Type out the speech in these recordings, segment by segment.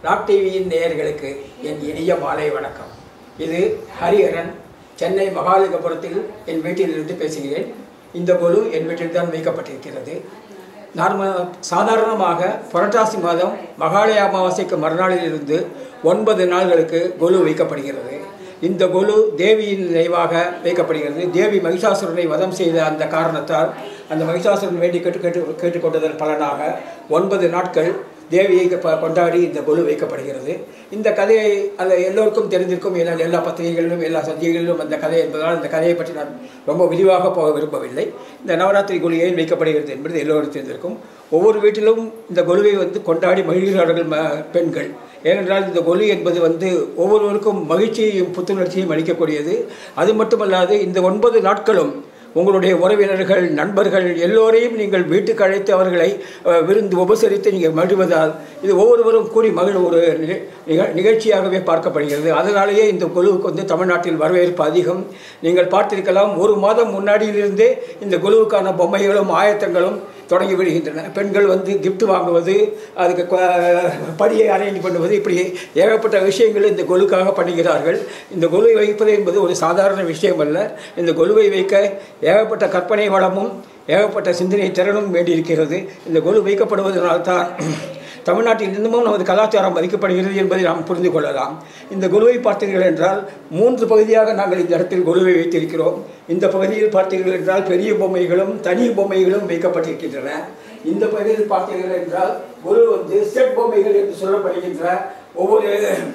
rock டிவியின் நேயர்களுக்கு என் இனிய மாலை வணக்கம் இது ஹரிஹரன் சென்னை மகாலிங்கபுரத்தில் என் வீட்டிலிருந்து பேசுகிறேன் இந்த கொலு என் வீட்டில் தான் வைக்கப்பட்டிருக்கிறது நார்ம சாதாரணமாக புரட்டாசி மாதம் மகாலய அமாவாசைக்கு மறுநாளில் இருந்து ஒன்பது நாள்களுக்கு கொலு வைக்கப்படுகிறது இந்த கொலு தேவியின் நினைவாக வைக்கப்படுகிறது தேவி மகிஷாசுரனை வதம் செய்த அந்த காரணத்தால் அந்த மகிஷாசுரன் வேண்டி கேட்டு கேட்டு கேட்டுக்கொண்டதன் பலனாக ஒன்பது நாட்கள் தேவியை ப- கொண்டாடி இந்த கொலு வைக்கப்படுகிறது இந்த கதையை அந்த எல்லோருக்கும் தெரிந்திருக்கும் ஏன்னா எல்லா பத்திரிகைகளிலும் எல்லா சந்திகளிலும் அந்த கதை என்பதால் இந்த கதையை பற்றி நான் ரொம்ப விரிவாக போக விரும்பவில்லை இந்த நவராத்திரி கொலு ஏன் வைக்கப்படுகிறது என்பது எல்லோரும் தெரிந்திருக்கும் ஒவ்வொரு வீட்டிலும் இந்த கொலுவை வந்து கொண்டாடி மகிழ்கிறார்கள் ம பெண்கள் ஏனென்றால் இந்த கொலு என்பது வந்து ஒவ்வொருவருக்கும் மகிழ்ச்சியையும் புத்துணர்ச்சியையும் அளிக்கக்கூடியது அது மட்டுமல்லாது இந்த ஒன்பது நாட்களும் உங்களுடைய உறவினர்கள் நண்பர்கள் எல்லோரையும் நீங்கள் வீட்டுக்கு அழைத்து அவர்களை அஹ், விருந்து உபசரித்து நீங்கள் மகிழ்வதால் இது ஒவ்வொருவரும் கூடி மகிழ் ஒரு நிக- நிக- நிகழ்ச்சியாகவே பார்க்கப்படுகிறது அதனாலேயே இந்த குழுவுக்கு வந்து தமிழ்நாட்டில் வரவேற்பு அதிகம் நீங்கள் பார்த்திருக்கலாம் ஒரு மாதம் முன்னாடியிலிருந்தே இந்த குழுவுக்கான பொம்மைகளும் ஆயத்தங்களும் தொடங்கி விடுகின்றன பெண்கள் வந்து gift வாங்குவது அதுக்கு கொ- படியை அரேஞ்ச் பண்ணுவது இப்படி ஏகப்பட்ட விஷயங்கள் இந்த கொலுக்காக பண்ணுகிறார்கள் இந்த கொலுவை வைப்பது என்பது ஒரு சாதாரண விஷயம் அல்ல இந்த கொலுவை வைக்க ஏகப்பட்ட கற்பனை வளமும் ஏகப்பட்ட சிந்தனை திறனும் வேண்டியிருக்கிறது இந்த கொலு வைக்கப்படுவதனால்தான் தமிழ்நாட்டில் இன்னமும் நமது கலாச்சாரம் மதிக்கப்படுகிறது என்பதை நாம் புரிந்து கொள்ளலாம் இந்த குருவை பார்த்தீர்கள் என்றால் மூன்று பகுதியாக நாங்கள் இந்த இடத்தில் குருவை வைத்திருக்கிறோம் இந்த பகுதியில் பார்த்தீர்கள் என்றால் பெரிய பொம்மைகளும் தனி பொம்மைகளும் வைக்கப்பட்டிருக்கின்றன இந்த பகுதியில் பார்த்தீர்கள் என்றால் குரு வந்து செட் பொம்மைகள் என்று சொல்லப்படுகின்ற ஒவ்வொரு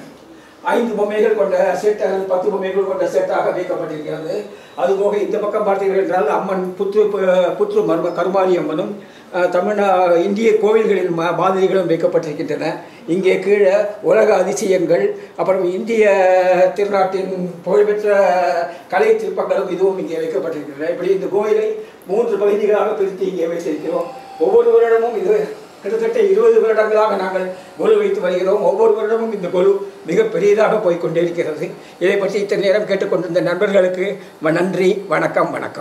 ஐந்து பொம்மைகள் கொண்ட செட் அல்லது பத்து பொம்மைகள் கொண்ட செட்டாக வைக்கப்பட்டிருக்கிறது அதுபோக இந்த பக்கம் பார்த்தீர்கள் என்றால் அம்மன் புற்று புற்று மர்ம கருமாரி அம்மனும் அஹ், தமிழ்நா இந்திய கோவில்களின் மா மாதிரிகளும் வைக்கப்பட்டிருக்கின்றன இங்கே கீழே உலக அதிசயங்கள் அப்புறம் இந்திய திருநாட்டின் புகழ்பெற்ற கலை சிற்பங்களும் இதுவும் இங்கே வைக்கப்பட்டிருக்கின்றன இப்படி இந்த கோயிலை மூன்று பகுதிகளாக பிரித்து இங்கே வைத்திருக்கிறோம் ஒவ்வொரு வருடமும் இது கிட்டத்தட்ட இருபது வருடங்களாக நாங்கள் கொலு வைத்து வருகிறோம் ஒவ்வொரு வருடமும் இந்த கொலு மிக பெரியதாக போய் கொண்டே இருக்கிறது இதை பற்றி இத்தனை நேரம் கேட்டுக்கொண்டிருந்த நண்பர்களுக்கு வ- நன்றி வணக்கம் வணக்கம்